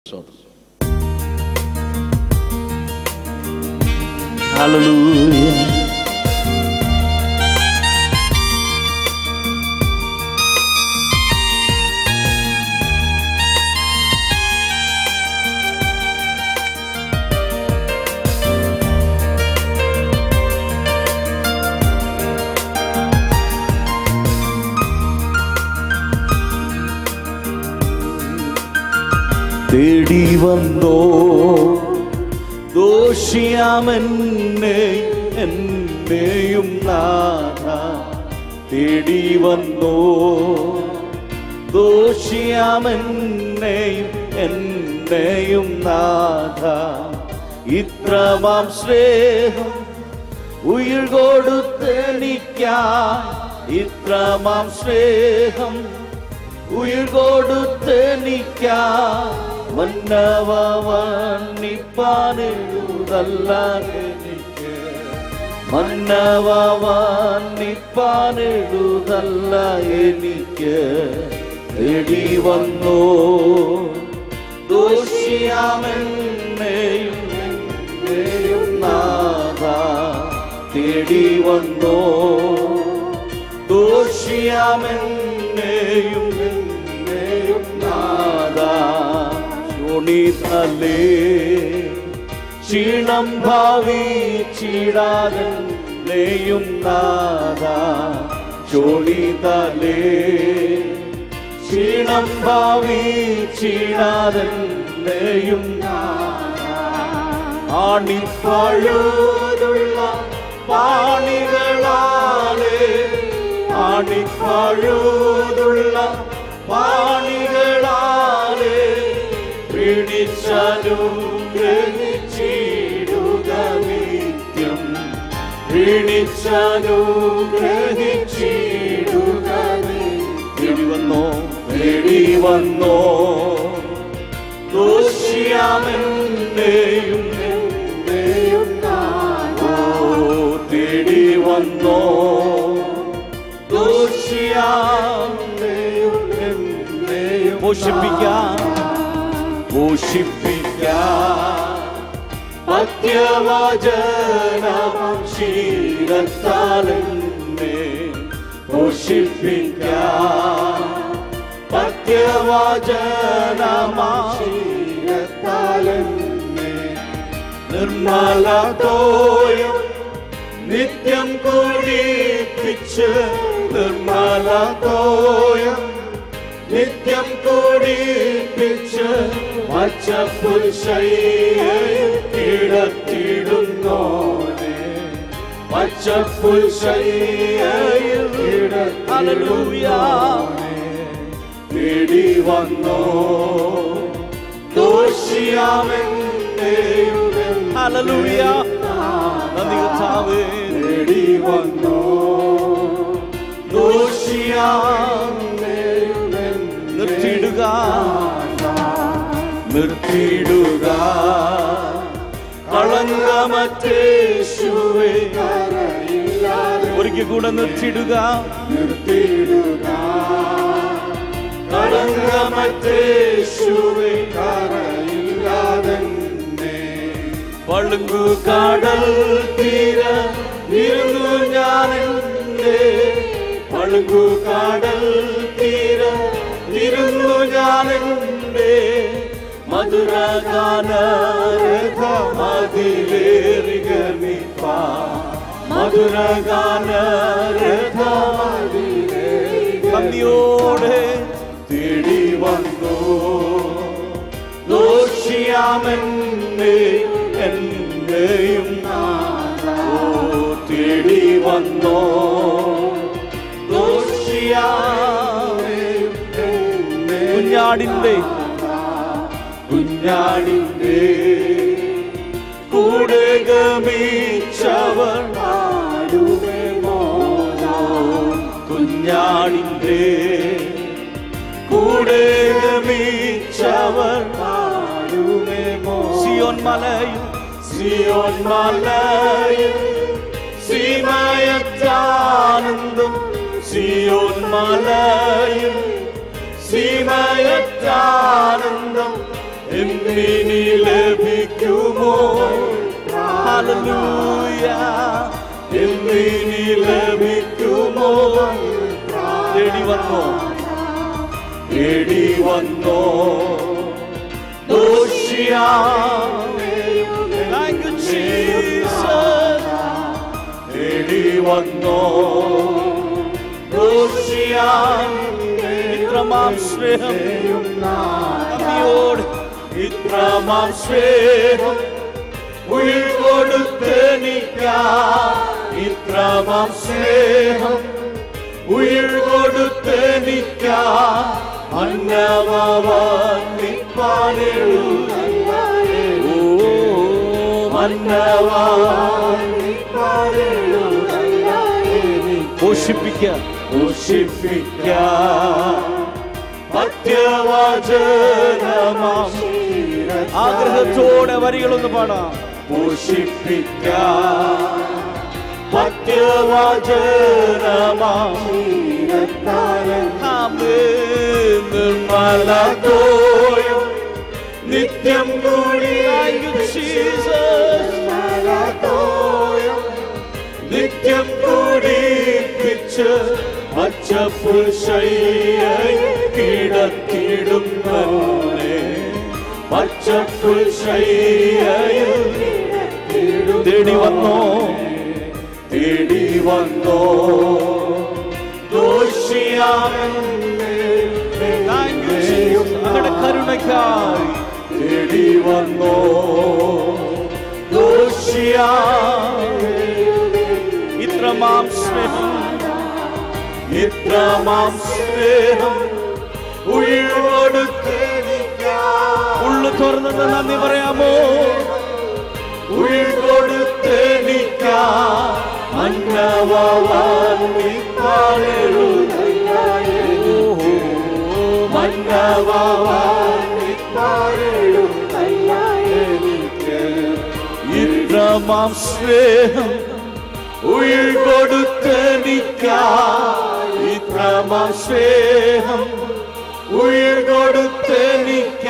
Hallelujah. തേടി വന്നോ ദോഷിയാമെന്നെ എന്നെയും നാഥ തേടി വന്നോ ദോഷിയാമെന്നെയും എന്നെയും നാഥ ഇത്രമാം സ്നേഹം ഉയിർ കൊടുത്തെനിക്കാ ഇത്രമാം സ്നേഹം ഉയിർ കൊടുത്തെനിക്ക മന്നവന്നിപ്പാനെഴുതല്ല എനിക്ക് മന്നവന്നിപ്പാനെഴുതല്ല എനിക്ക് തേടി വന്നോ ദോഷിയാമെന്നെയും എന്നെയും നാഥ തേടി വന്നോ ദോഷിയാമെന്നെയും എന്നെയും നാദ ശോണിതലേ ക്ഷീണം ഭാവിച്ചിടാതെയും നാദ ശോണിതലേ ക്ഷീണം ഭാവിച്ചിടാതെയും ആണിപ്പഴുതുള്ള പാണികളാലേ ആണിപ്പഴുതുള്ള പാണികളാലേ പിടിച്ചനുഗ്രഹിച്ചിടുക നിത്യം പിടിച്ചനുഗ്രഹിച്ചിടുക തേടി വന്നോ തേടി വന്നോ ദോഷിയാമെന്നെയും എന്നെയും ഓ തേടി വന്നോ ദോഷിയാമെന്നെയും എന്നെയും പോഷിപ്പിക്കാൻ പോഷിപ്പിക്കാൻ പത്യവചനം ശീലത്താലെന്നെ പോഷിപ്പിക്കാൻ പത്യവചനമാശീലത്താലെന്നെ നിർമ്മലതോയം നിത്യം കുടിപ്പിച്ച് നിർമ്മലതോയം നിത്യം കുടിപ്പിച്ച് പച്ചപ്പുൽശയിൽ കിടത്തിടുന്നോനെ പച്ചപ്പുൽശയിൽ കിടത്തിടുന്നോനെ തേടി വന്നോ ദോഷിയാമെന്നെയും ഹല്ലേലൂയ നന്ദി കർത്താവേ തേടി വന്നോ ദോഷിയാമെന്നെയും നിർത്തിയിടുക നിർത്തിയിടുക കളങ്കമറ്റേശുവേ ഒരിക്കൽ കൂടെ നിർത്തിയിടുക നിർത്തിയിടുക കളങ്കമറ്റേശുവേ കരയില്ലാതെന്നെ പളുങ്കു കടൽ തീര ഇരുന്നു ഞാൻ എൻ്റെ പളുങ്കു കടൽ തീര ഇരുന്നു ഞാൻ എൻ്റെ മധുരഗാനരഥമതിലേറിക മധുരഗാനരഥമതിയോടെ തേടി വന്നു ദോഷിയാമെന്നെ എന്നെയും ഓ തേടി വന്നോ ദോഷിയാമെയും കുഞ്ഞാടിന്റെ കുഞ്ഞാടിന്റെ കൂടെ ഗമിച്ചവർ പാടുമേ മോനോ കുഞ്ഞാടിന്റെ കൂടെ ഗമിച്ചവർ പാടുമേ മോ സിയോൻ മലയിൽ സിയോൻ മലയിൽ സീമയത്താനന്ദം സിയോൻ മലയിൽ സീമയത്താനന്ദം എന്നിനി ലഭിക്കുമോ ഹല്ലേലൂയ എന്നിനി ലഭിക്കുമോ തേടി വന്നോ തേടി വന്നോ ദോഷിയാ Thank you, Jesus. തേടി വന്നോ ദോഷിയാൻ ഇത്രമാം സ്നേഹം നന്ദിയോട് ഇത്രമാം സ്നേഹം ഉയിർ കൊടുത്തെനിക്കാം ഇത്രമാം സ്നേഹം ഉയിർ കൊടുത്തെനിക്കാം മന്നവൻ നിപ്പാനെഴു ഓ മന്നവൻ പോഷിപ്പിക്ക പോഷിപ്പിക്ക പത്യവചനമാം ആഗ്രഹത്തോടെ വരികളൊന്ന് പാടാം പോഷിപ്പിക്ക പത്യവചനമാം നിർമ്മലത്തോയും നിത്യം കൂടി നിത്യം കൂടിപ്പിച്ച് പച്ചപ്പുൽശയ്യയിൽ കിടത്തിടുന്നേ പച്ചപ്പുൽശയ്യയിൽ തേടി വന്നോ തേടി വന്നോ അങ്ങയുടെ കരുണയ്ക്കായി തേടി വന്നോ ദോഷിയാ ഇത്രമാം സ്നേഹം ഇത്രമാം സ്നേഹം ഉള്ളൊടുത്ത് ഉള്ളു തുറന്നത് നന്ദി പറയാമോ ഉൾകൊടുത്തെനിക്ക ഇത്രമാം സ്നേഹം ഉയിർ കൊടുത്തെനിക്ക ഇത്രമാം സ്നേഹം ഉയിർ കൊടുത്തെനിക്ക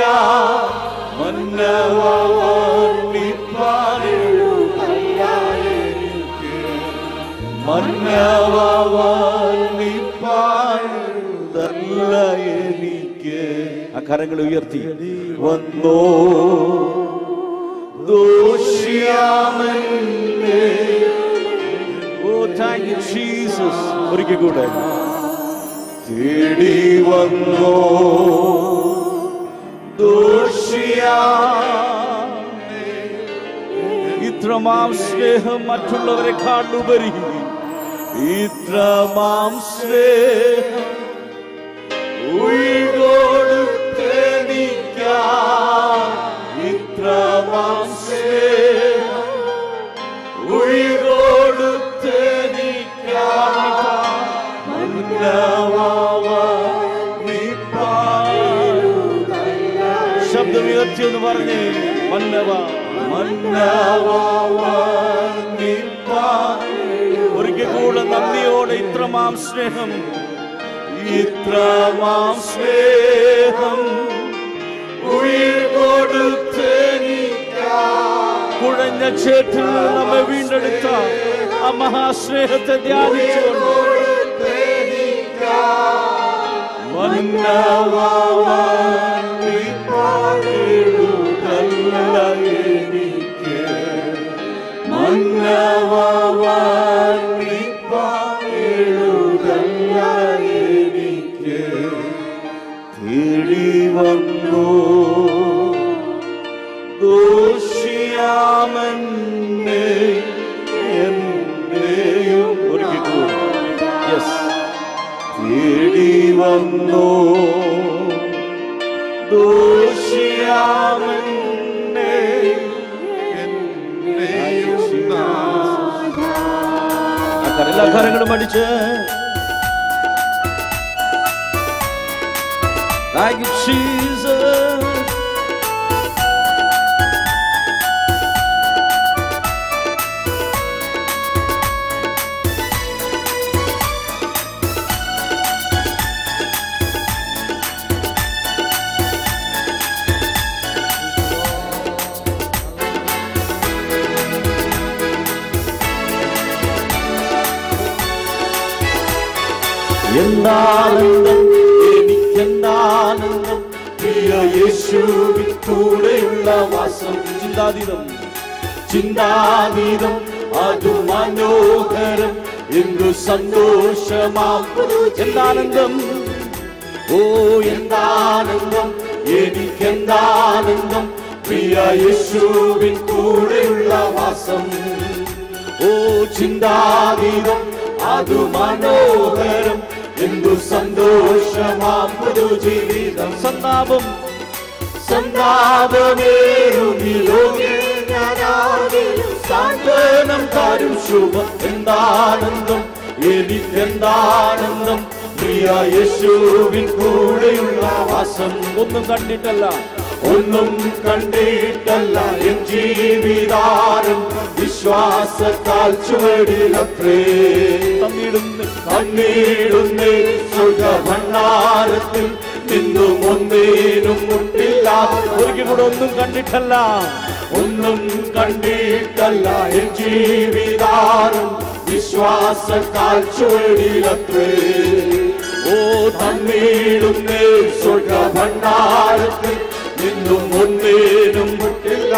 മന്നവന്നിപ്പാടല്ല എനിക്ക് ആ കരങ്ങൾ ഉയർത്തി വന്നോ ദോഷ്യാമന്നെ ഓ താങ്ക് യു ജീസസ് ഒരിക്കൽ കൂടെ തേടി വന്നോ ദോഷിയാ ഇത്രമാം സ്നേഹം മറ്റുള്ളവരെക്കാളുപരി ഇത്രമാം സ്നേഹം ഉൾകൊടുത്തെനിക്കാം ഇത്രമാം സ്നേഹം ഉൾകൊടുത്തെനിക്കാം ശബ്ദം ഉയർത്തി എന്ന് പറഞ്ഞേ മന്നവ മന്നവ ഒരിക്കൽ കൂടെ നന്ദിയോടെ ഇത്രമാം സ്നേഹം ഇത്രമാം സ്നേഹം ഉയിർ കുഴഞ്ഞ ചേറ്റിൽ നിന്ന് നമ്മെ വീണ്ടെടുത്ത ആ മഹാസ്നേഹത്തെ ധ്യാനിച്ചുകൊണ്ട് തേടി വന്നു ദോഷിയാമന്നെ എന്നെയും ഒരിക്കൽ കൂടി യെസ് തേടി വന്നു ദോഷിയാമന്നെ എന്നെയും എല്ലാ കരങ്ങളും അടിച്ച് Thank you, Jesus. എന്താനന്ദം എനിക്കെന്താനന്ദം പ്രിയ യേശുവിൻ കൂടെയുള്ള വാസം ചിന്താതീതം ചിന്താതീതം അതു മനോഹരം എന്തു സന്തോഷമാം എന്താനന്ദം ഓ എന്താനന്ദം എനിക്കെന്താനന്ദം പ്രിയ യേശുവിൻ കൂടെയുള്ള വാസം ഓ ചിന്താതീതം അതു മനോഹരം എന്തു സന്തോഷമാം പുതുജീവിതം സന്താപം സന്താപമേറുമി ലോകേ സാന്ത്വനം താരും ശുഭം എന്താനന്ദം എനിക്കെന്താനന്ദം പ്രിയ യേശുവിൻ കൂടെയുള്ള വാസം ഒന്നും കണ്ടിട്ടല്ല ഒന്നും കണ്ടിട്ടല്ല എൻ ജീവിതാരം വിശ്വാസത്താൽ ചുവടിലത്രേ തന്നിടുന്നു തന്നിടുന്നേ സുഖഭണ്ഡാരത്തിൽ നിന്നും ഒന്നേനും മുട്ടില്ല ഒരിക്കൽ കൂടെ ഒന്നും കണ്ടിട്ടല്ല ഒന്നും കണ്ടിട്ടല്ല എൻ ജീവിതാരം വിശ്വാസത്താൽ ചുവടിലത്രേ ഓ തന്നിടുന്നേ സുഖഭണ്ഡാരത്തിൽ നിന്നും ഒന്നേനും മുട്ടില്ല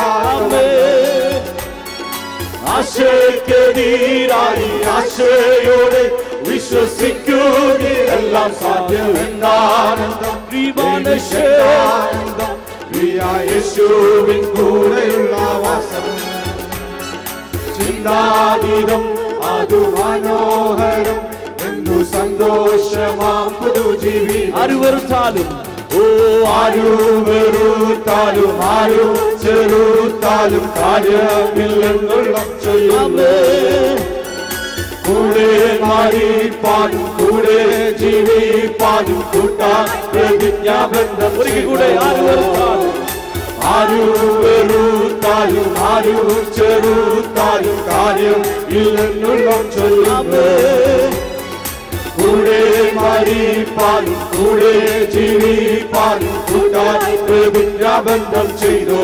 ആശയ്ക്കെതിരായി ആശയോടെ വിശ്വസിക്കുകയെല്ലാം സാധ്യമെന്നാനന്ദം ആനന്ദം യേശുവിൻ കൂടെയുള്ള വാസം ചിന്താതീതം അതു മനോഹരം എന്തു സന്തോഷമാം പുതുജീവി ആരു വെറുത്താലും ഓ ആരു വെറുത്താലും ആരു ചെറുത്താലും കാര്യമില്ലെന്നുള്ള ചൊല്ലുന്നേ കൂടെ മാറിപ്പാനും കൂടെ ജീവിപ്പാനും കൂട്ടാൻ പ്രതിജ്ഞാബന്ധം കൂടെ ആരു വെറുത്താലും ആരു വെറുത്താലും ആരു ചെറുത്താലും കാര്യം ഇല്ലെന്നുള്ള ചൊല്ലുന്നേ കൂടെ മരിപ്പാനും കൂടെ ജീവിപ്പാനും കൂട്ടാൻ പ്രതിജ്ഞാബന്ധം ചെയ്തോ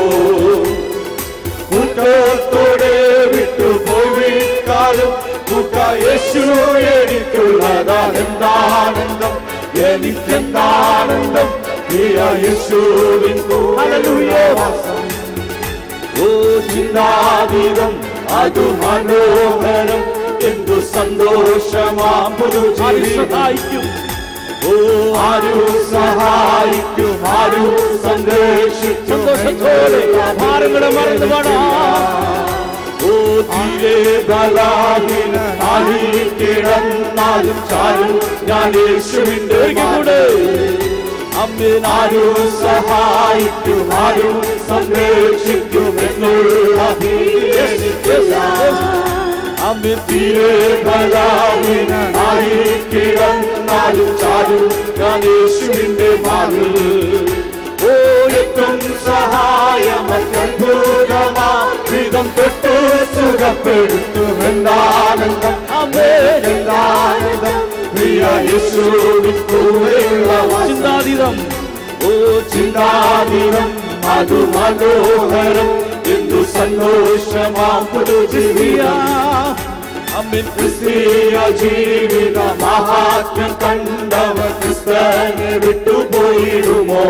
കൂട്ടത്തോടെ വിട്ടുപോയിക്കാലും കൂട്ട യേശു എനിക്കുള്ളതാണ് എന്താനന്ദം എനിക്കെന്താനന്ദം പ്രിയ യേശുവിൻ കൂടെ വാസം ഓ ചിന്താതീതം അതു മനോഹരം എന്തു സന്തോഷമാം സഹായിക്കും ഓ ആരു സഹായിക്കും ആരു സംരക്ഷിക്കും സന്തോഷത്തോടെ ഭാരങ്ങളെ മറന്നു ഓ തീരെ ബലാഹീന ആയി കിടന്നാലും ചാരും ഞാൻ യേശുവിന്റെ കൂടെ അമ്മിനാരു സഹായിക്കും ആരും സംരക്ഷിക്കും എന്നുള്ള അമ്മ തീരെ ബലാഹീനായി കിടന്നാലും ചാരും ഞാൻ യേശുവിന്റെ മാറിൽ ഓ എത്തും സഹായമത്യത്ഭുതമാ വിധം തൊട്ട് സുഖപ്പെടുത്തുമെന്നാനന്ദം അമ്മേനെന്താനന്ദം പ്രിയ യേശുവിൻ കൂടെയുള്ള ചിന്താതീതം ഓ ചിന്താതീതം അതു മനോഹരം എന്തു സന്തോഷമാം പുതുജീവിയ അമ്മിൻ ക്രിസ്തീയ ജീവിത മഹാത്മ്യം കണ്ടവ ക്രിസ്തനെ വിട്ടുപോയിടുമോ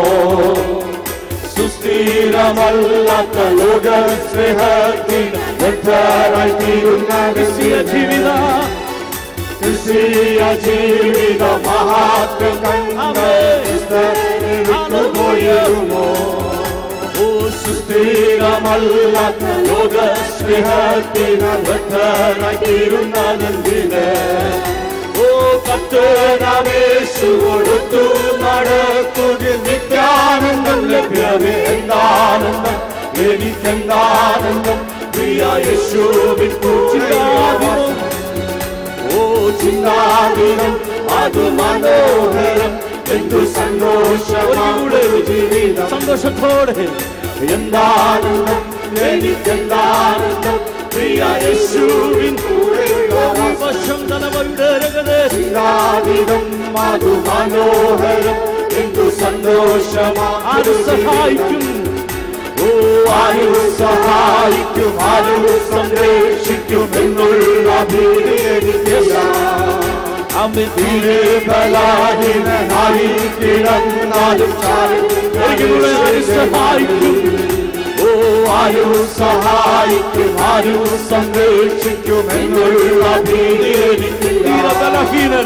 സുസ്ഥിരമല്ലാത്ത ലോക സ്നേഹത്തിന് ബദ്ധരായി തീരുന്ന ക്രിസ്തീയ ജീവിത ക്രിസ്തീയ ജീവിത മഹാത്മ്യം കണ്ടവ ക്രിസ്തനെ വിട്ടുപോയിടുമോ ഓ സുസ്ഥിരമല്ലാത്ത ലോക സ്നേഹത്തിന് ബദ്ധരായി തീരുന്ന നന്ദിന് ഓ കത്തനാമേശു കൊടുത്തു നടക്കുക നിത്യാനന്ദം ലഭ്യമേ എന്താനന്ദം എനിക്കെന്താനന്ദം പ്രിയ യേശുവിൻ കൂടാതിരും ഓ ചിന്താതിരം അത് മനോഹരം എന്തു സന്തോഷമാവിടെ ജീവിതം സന്തോഷത്തോടെ എന്താനന്ദം എനിക്കെന്താനന്ദം പ്രിയ യേശുവിൻ കൂടെയുള്ള വശം ചിന്താതിരം അത് മനോഹരം എന്തു സന്തോഷമാരു സഹായിക്കും ഓ ആരു സഹായിക്കും ആരു സംരക്ഷിക്കും എന്നുള്ള ഭീതി എനിക്കില്ല ആമേൻ ബലാഹീനനായി കിടന്നാലും ഒരിക്കലൂടെ ആര് സഹായിക്കും ഓ ആരു സഹായിക്കും ആരു സംരക്ഷിക്കും എന്നുള്ള ഭീതി എനിക്കില്ല ബലഹീനൻ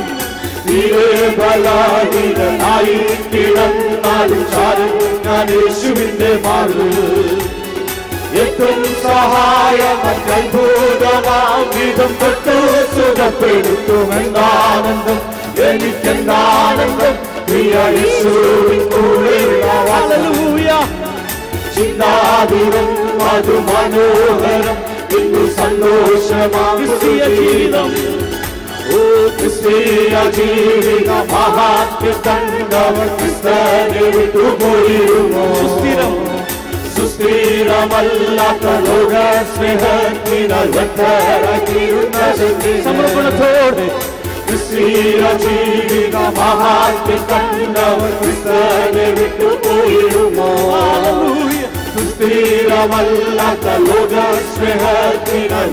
ബലാഹീനനായി കിടന്നാലും ചാരും ഞാൻ യേശുവിന്റെ മാറു എത്തും സഹായം അത്ഭുതമാം തൊട്ട് സുഖപ്പെടുത്തുമെന്നാനന്ദം എനിക്കെന്താനന്ദം പ്രിയ യേശുവിൻ കൂടെയുള്ള വാസം. ഹല്ലേലൂയ ചിന്താതുരം മധു മനോഹരം ഇന്നു സന്തോഷമാം ക്രിസ്തീയ ജീവിതം ഓ ക്രിസ്തീയ ജീവിത മഹാത്മ്യ കണ്ടവർ ക്രിസ്തനെ വിട്ടുപോയിരുമോ സുസ്ഥിരം സുസ്ഥിരമല്ലാത്ത ലോക സ്നേഹത്തിനാൽ സമർപ്പണത്തോടെ ക്രിസ്തീയ ജീവിത മഹാത്മ്യ കണ്ടവർ ക്രിസ്തനെ വിട്ടുപോയിരുമോ ഹല്ലേലൂയ സുസ്ഥിരമല്ലാത്ത ലോക സ്നേഹത്തിനാൽ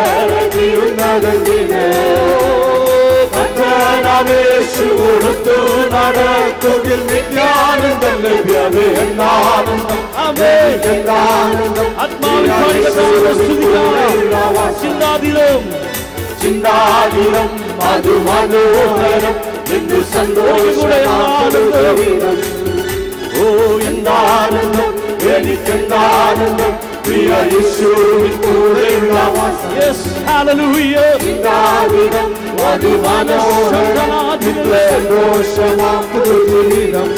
ഭക്തനാവേശു കൊടുത്തു നടത്തുകിൽ നിത്യാനന്ദം ലഭ്യമേ എന്നാനന്ദം ആമേൻ. എന്താനന്ദം ആത്മാവിൽ കാണിക്കപ്പെടുന്ന സ്തുതിക്കാം. ചിന്താതീതം ചിന്താതീരം മധു മനോഹരം എന്തു സന്തോഷം ഓ എന്താനന്ദം എനിക്കെന്താനന്ദം പ്രിയ യേശുവിൻ കൂടെയുള്ള വാസം യെസ് ഹല്ലേലൂയ ചിന്താതീരം മധു മനോഹരം എന്തു സന്തോഷമാം പുതുജീവിതം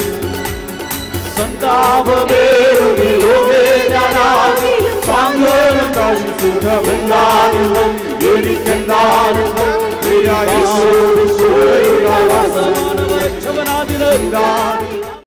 സന്താപമേറുകിലോകേ ഞാനാകിലും സാന്ത്വനം താഴ്സുഖമെന്താണെന്നും എനിക്കെന്താണെന്നും